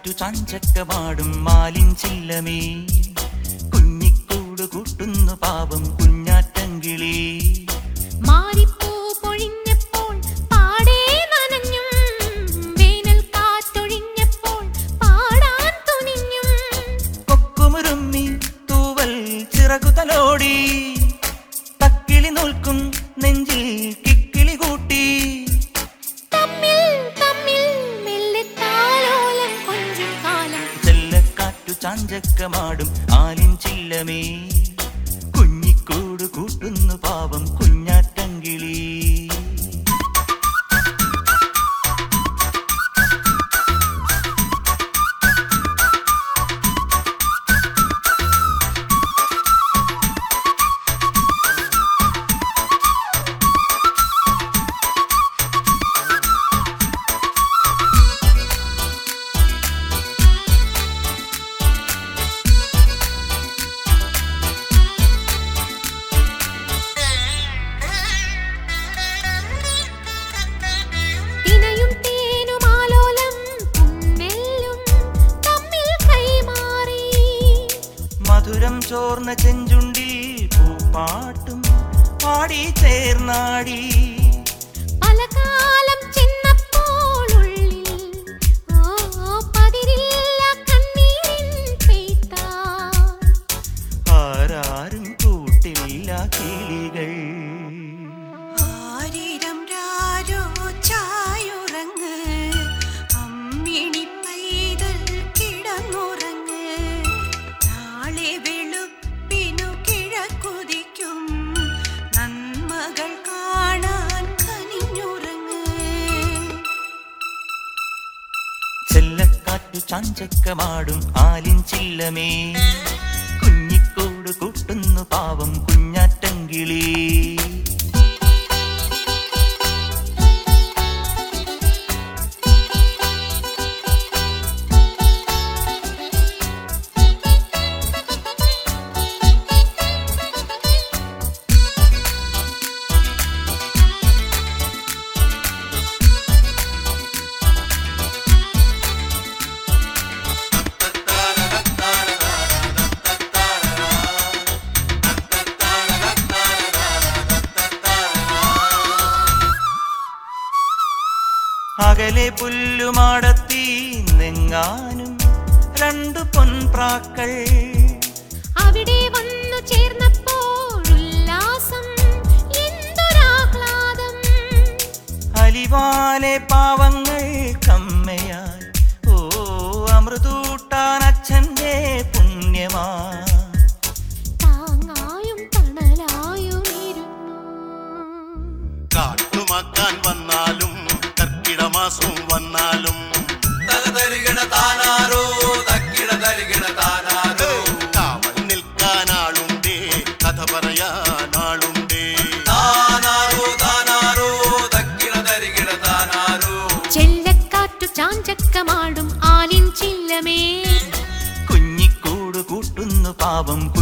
ചെല്ലക്കാറ്റു ചാഞ്ചക്കമാടും മാലിൻ ചില്ലമേ കുഞ്ഞിക്കൂട് കൂട്ടുന്നു പാപം കുഞ്ഞാറ്റങ്കിളി മാറിപ്പൂ പൊഴിഞ്ഞപ്പോൾ പാടേ നനഞ്ഞും വേനൽ കാറ്റൊഴിഞ്ഞപ്പോൾ പാടാൻ തുനിഞ്ഞും കൊക്കുമുരുമ്മി തൂവൽ ചിറകുതലോടി തക്കിളി നോൽക്കും നെഞ്ചിൽ കിക്കിളി കൂട്ടി തമ്മിൽ തമ്മിൽ മെല്ലെ താലോലം കൊഞ്ചും കാലം ചെല്ലക്കാറ്റു ചാഞ്ചക്കമാടും ആലിൻ ചില്ലമേ കുഞ്ഞിക്കൂട് കൂട്ടുന്നു പാവം കുഞ്ഞാറ്റങ്കിളി തിനയും തേനും ആലോലം പുന്നെല്ലും തമ്മിൽ കൈമാറി മധുരം ചോർന്ന ചെഞ്ചുണ്ടിൽ പൂപ്പാട്ടും പാടി ചേർന്നാടി പല കാലം ചെന്നപ്പോൾ ഉള്ളിൽ ഓ പതിരില്ല കണ്ണീരിൻ പെയ്ത്താ ആരാരും കൂട്ടില്ല കിളികൾ ആരിരം രാരോ ചായുറങ്ങ് അമ്മിണി പൈതൽ കിടന്നുറങ്ങ് നാളെ വെളുപ്പിനു കിഴക്കുതിക്കും നന്മകൾ കാണാൻ കനിഞ്ഞുറങ്ങ് ചെല്ലക്കാറ്റു ചാഞ്ചക്കമാടും ആലിൻ ചില്ലമേ കുഞ്ഞിക്കൂട് കൂട്ടുന്നു പാവം കുഞ്ഞാറ്റങ്കിളി അകലെ പുല്ലുമാടത്തി നെങ്ങാനും രണ്ടു പൊൻപ്രാക്കൾ അവിടെ വന്നു ചേർന്നപ്പോൾ ഉല്ലാസം എന്തൊരാഹ്ലാദം അലിവാലെ പാവങ്ങൾ കമ്മയായി ഓ അമൃതൂട്ടാൻ അച്ഛൻ്റെ പുണ്യമാ താങ്ങായും തണലായും ഇരുന്നു കാട്ടുമാക്കാൻ വന്നാലും കർക്കിടമാസവും വന്നാലും തകതരികിട താനാരോ തക്കിട തരികിട താനാരോ കാവൽ നിൽക്കാനാളുണ്ടേ കഥ പറയാനാളുണ്ടേ താനാരോ താനാരോ തക്കിട തരികിട താനാരോ ചെല്ലക്കാറ്റു ചാഞ്ചക്കമാടും ആലിൻ ചില്ലമേ കുഞ്ഞിക്കൂട് കൂട്ടുന്നു പാവം